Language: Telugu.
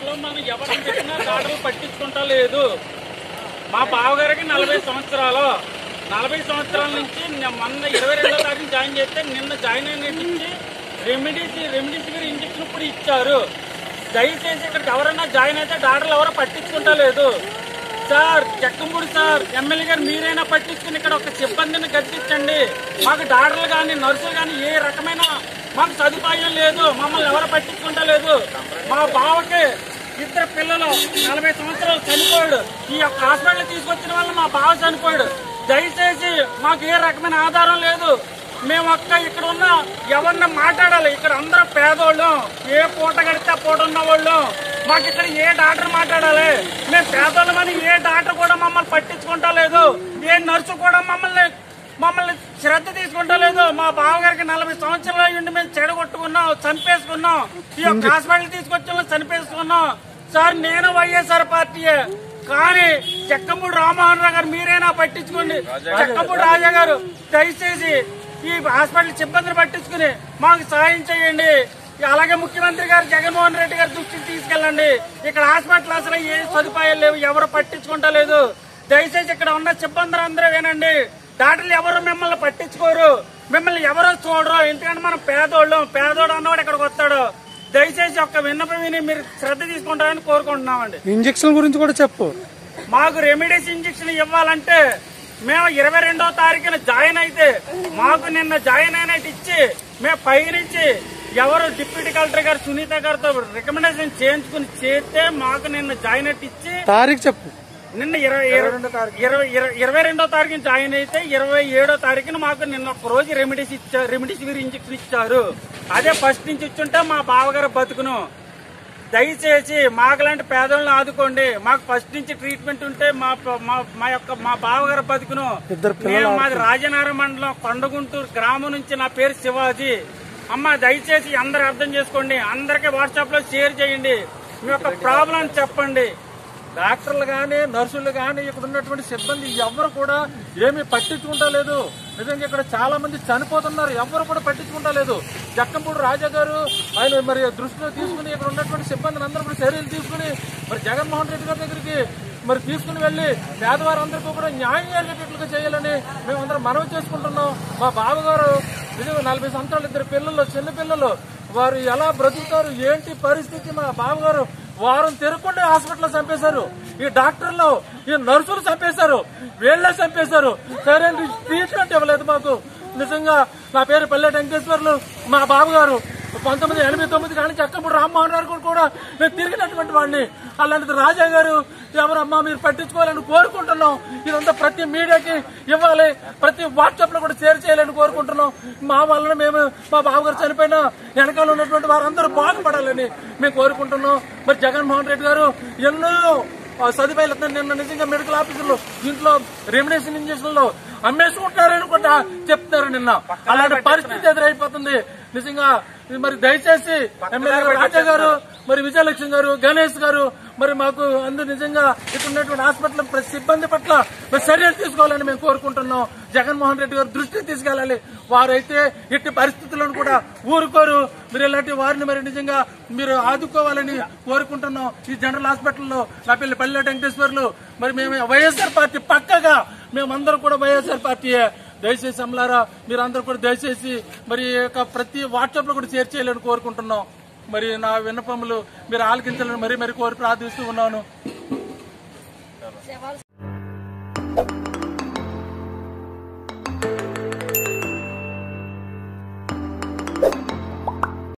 హాస్పిటల్లో మనం ఎవరు పెట్టినా డాక్టర్లు పట్టించుకుంటా లేదు మా బావగారికి నలభై సంవత్సరాలు నలభై సంవత్సరాల నుంచి న- మొన్న ఇరవై రెండో తారీఖు జాయిన్ చేస్తే నిన్న జాయిన్ అయినట్టు ఇచ్చి రెమిడీస్ రెమిడీసివిర్ ఇంజక్షన్ ఇప్పుడు ఇచ్చారు దయచేసి ఇక్కడికి ఎవరైనా జాయిన్ అయితే డాక్టర్లు ఎవరో పట్టించుకుంటా లేదు సార్ చెక్కంపూడి సార్ ఎమ్మెల్యే గారు మీరైనా పట్టించుకుని ఇక్కడ ఒక సిబ్బందిని గట్టించండి మాకు డాక్టర్లు కానీ నర్సులు కానీ ఏ రకమైన మాకు సదుపాయం లేదు మమ్మల్ని ఎవరు పట్టించుకుంటా లేదు మా బావకి ఇద్దరు పిల్లలు నలభై సంవత్సరాలు చనిపోయాడు ఈ యొక్క హాస్పిటల్ తీసుకొచ్చిన వల్ల మా బావ చనిపోయాడు దయచేసి మాకు ఏ రకమైన ఆధారం లేదు మేము ఒక్క ఇక్కడ ఉన్న ఎవరిని మాట్లాడాలి ఇక్కడ అందరూ పేదోళ్ళం ఏ పూట కడితే ఆ పూట ఉన్న వాళ్ళు మాకు ఇక్కడ ఏ డాక్టర్ మాట్లాడాలి మేము పేదోళ్ళమని ఏ డాక్టర్ కూడా మమ్మల్ని పట్టించుకుంటా లేదు ఏ నర్సు కూడా మమ్మల్ని మమ్మల్ని శ్రద్ధ తీసుకుంటా లేదు మా బావగారికి నలభై సంవత్సరాలు అయ్యింది మేము చెడగొట్టుకున్నాం చంపేసుకున్నాం ఈ యొక్క హాస్పిటల్ తీసుకొచ్చిన చనిపేసుకున్నాం సార్ నేను వైఎస్ఆర్ పార్టీయే కానీ చెక్కంపూడి రామోహన్ రావు గారు మీరైనా పట్టించుకోండి చెక్కంపూడి రాజా గారు దయచేసి ఈ హాస్పిటల్ సిబ్బందిని పట్టించుకుని మాకు సహాయం చేయండి అలాగే ముఖ్యమంత్రి గారు జగన్మోహన్ రెడ్డి గారి దృష్టికి తీసుకెళ్ళండి ఇక్కడ హాస్పిటల్ అసలు ఏ సదుపాయాలు లేవు ఎవరు పట్టించుకుంటా లేదు దయచేసి ఇక్కడ ఉన్న సిబ్బంది అందరూ వినండి డాక్టర్లు ఎవరు మిమ్మల్ని పట్టించుకోరు మిమ్మల్ని ఎవరో చూడరు ఎందుకంటే మనం పేదోళ్ళం పేదోడు అన్నవాడు ఇక్కడికి వస్తాడు దయచేసి ఒక్క విన్నపం విని మీరు శ్రద్ధ తీసుకుంటారని కోరుకుంటున్నామండి ఇంజక్షన్ గురించి కూడా చెప్పు మాకు రెమిడీస్ ఇంజక్షన్ ఇవ్వాలంటే మేము ఇరవై రెండో తారీఖున జాయిన్ అయితే మాకు నిన్న జాయిన్ అయినట్టు ఇచ్చి మేము పైనుంచి ఎవరు డిప్యూటీ కలెక్టర్ గారు సునీత గారితో రికమెండేషన్ చేయించుకుని చేస్తే మాకు నిన్న జాయిన్ అయ్యి ఇచ్చి తారీఖు చెప్పు నిన్న ఇరవై ఇరవై ఇరవై ఇరవై- ఇరవై రెండో తారీఖున జాయిన్ అయితే ఇరవై ఏడో తారీఖున మాకు నిన్న ఒక రోజు రెమిడీస్ ఇచ్చారు రెమిడీస్ ఇంజక్షన్ ఇచ్చారు అదే ఫస్ట్ నుంచి ఇచ్చుంటే మా బావగారు బతుకును దయచేసి మాకులాంటి పేదలను ఆదుకోండి మాకు ఫస్ట్ నుంచి ట్రీట్మెంట్ ఉంటే మా ప- మా- మా యొక్క మా బావగారు బతుకును ఇద్దరు నేను మాది రాజనార మండలం కొండగుంటూరు గ్రామం నుంచి నా పేరు శివాజీ అమ్మ దయచేసి అందరు అర్థం చేసుకోండి అందరికి వాట్సాప్ లో షేర్ చేయండి మీ యొక్క ప్రాబ్లం చెప్పండి డాక్టర్లు కానీ నర్సులు కానీ ఇక్కడ ఉన్నటువంటి సిబ్బంది ఎవరు కూడా ఏమీ పట్టించుకుంటా లేదు నిజంగా ఇక్కడ చాలా మంది చనిపోతున్నారు ఎవరు కూడా పట్టించుకుంటా లేదు జక్కంపూడి రాజా గారు ఆయన మరి దృష్టిలో తీసుకుని ఇక్కడ ఉన్నటువంటి సిబ్బందిని అందరూ కూడా చర్యలు తీసుకుని మరి జగన్మోహన్ రెడ్డి గారి దగ్గరికి మరి తీసుకుని వెళ్లి పేదవారందరికీ కూడా న్యాయం జరిగేటట్లుగా చేయాలని మేమందరం మనవి చేసుకుంటున్నాం మా బావగారు నిజంగా నలభై సంవత్సరాలు ఇద్దరు పిల్లలు చిన్న పిల్లలు వారు ఎలా బ్రతుకుతారు ఏంటి పరిస్థితి మా బావగారు వారం తిరగకుండా హాస్పిటల్లో చంపేశారు ఈ డాక్టర్లు ఈ నర్సులు చంపేశారు వీళ్ళే చంపేశారు సరైన ట్రీట్మెంట్ ఇవ్వలేదు మాకు నిజంగా నా పేరు పల్లె వెంకటేశ్వర్లు మా బావగారు పంతొమ్మిది ఎనభై తొమ్మిది కానీ చక్కప్పుడు రామ్మోహన్ గారు కూడా నేను తిరిగినటువంటి వాడిని అలాంటిది రాజా గారు ఎవరమ్మా మీరు పట్టించుకోవాలని కోరుకుంటున్నాం ఇదంతా ప్రతి మీడియాకి ఇవ్వాలి ప్రతి వాట్సాప్ లో కూడా షేర్ చేయాలని కోరుకుంటున్నాం మా వలన మేము మా బావగారు చనిపోయిన వెనకాల ఉన్నటువంటి వారందరూ బాగుపడాలని మేము కోరుకుంటున్నాం మరి జగన్మోహన్ రెడ్డి గారు ఎన్నో ఆ సదుపాయాలు ఇస్తున్నారు. నిన్న నిజంగా మెడికల్ ఆఫీసులు ఇంట్లో రెమినేషన్ ఇంజక్షన్లు అమ్మేసుకుంటున్నారని కూడా చెప్తున్నారు నిన్న అలాంటి పరిస్థితి ఎదురైపోతుంది నిజంగా ఇది మరి దయచేసి ఎమ్మెల్యే గారు రాజా గారు మరి విజయలక్ష్మి గారు గణేష్ గారు మరి మాకు అందు నిజంగా ఇక్కడ ఉన్నటువంటి హాస్పిటల్ ప్రతి సిబ్బంది పట్ల మరి చర్యలు తీసుకోవాలని మేము కోరుకుంటున్నాం జగన్మోహన్ రెడ్డి గారు దృష్టికి తీసుకెళ్లాలి వారైతే ఎట్టి పరిస్థితులను కూడా ఊరుకోరు మీరు ఇలాంటి వారిని మరి నిజంగా మీరు ఆదుకోవాలని కోరుకుంటున్నాం ఈ జనరల్ హాస్పిటల్లో నా పిల్లి పల్లె వెంకటేశ్వర్లు మరి మేము వైఎస్ఆర్ పార్టీ పక్కగా మేమందరం కూడా వైఎస్ఆర్ పార్టీయే దయచేసి అమలారా మీరందరూ కూడా దయచేసి మరి ఈ యొక్క ప్రతి వాట్సాప్ లో కూడా షేర్ చేయాలని కోరుకుంటున్నాం మరి నా విన్నపములు మీరు ఆలకించాలని మరీ మరి కోరి ప్రార్థిస్తూ ఉన్నాను